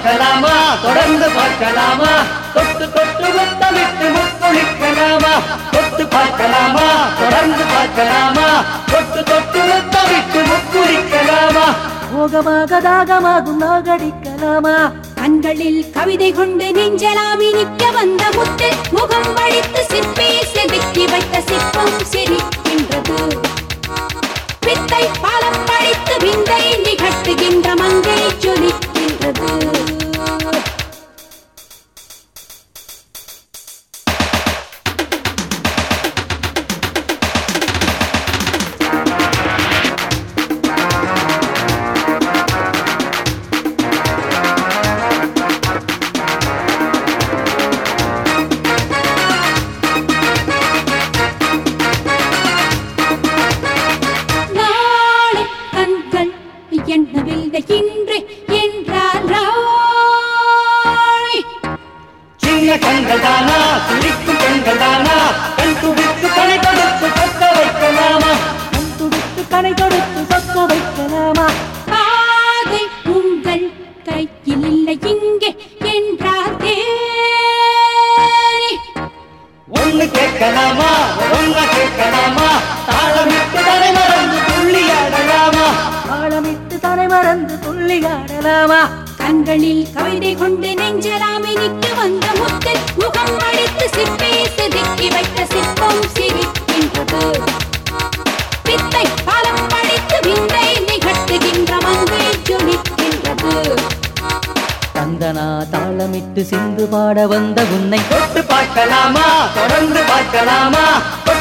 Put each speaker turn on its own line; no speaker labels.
பார்க்கலாமா தொடர்ந்து பார்க்கலாமா தொட்டு தொட்டு முத்தமிட்டு முக்குளிக்கலாமா தொட்டு பார்க்கலாமா தொடர்ந்து பார்க்கலாமா தொட்டு தொட்டு முத்தமிட்டு முக்குளிக்கலாமா
மோகமாக தாகமாகும் நாகடிக்கலாமா
கண்களில் கவிதை கொண்டு நெஞ்சலாமி நிற்க வந்த முத்து முகம் வழித்து சிற்பி செதுக்கி வைத்த சிற்பம் சிரிக்கின்றது வித்தை பாலம் படித்து விந்தை நிகழ்த்துகின்ற மங்கை ஜொலிக்கின்றது நாளை கண்கள் எண்ணவில்லை இன்று என்றால் ராய்.
சின்ன கண்கள் தானா துடிக்கும் பெண்கள் தானா கண் துடித்து கணை கொடுத்து கொக்க வைக்கலாமா
கண் துடித்து கனை தொடுத்து சொக்க வைக்கலாமா
பாதை உங்கள் கையில் இல்லை இங்கே என்றால் தேனே.
ஒண்ணு கேட்கலாமா ஒன்ன கேட்கலாமா தாளமிட்டு தலை மறந்து துள்ளியாடலாமா
ஆழமிட்டு தலை மறந்து துள்ளியாடலாமா
கண்களில் கவிதை கொண்டு நெஞ்சலாமை நிற்க வந்த முத்து முகம் அடித்து சிற்பி செதுக்கி வைத்த சிற்பம் சிரிக்கின்றது வித்தை பாலம் படித்து விந்தை நிகழ்த்துகின்ற மங்கை ஜொலிக்கின்றது
தந்தனா தாளமிட்டு சிந்து பாட வந்த உன்னை
தொட்டு பார்க்கலாமா தொடர்ந்து பார்க்கலாமா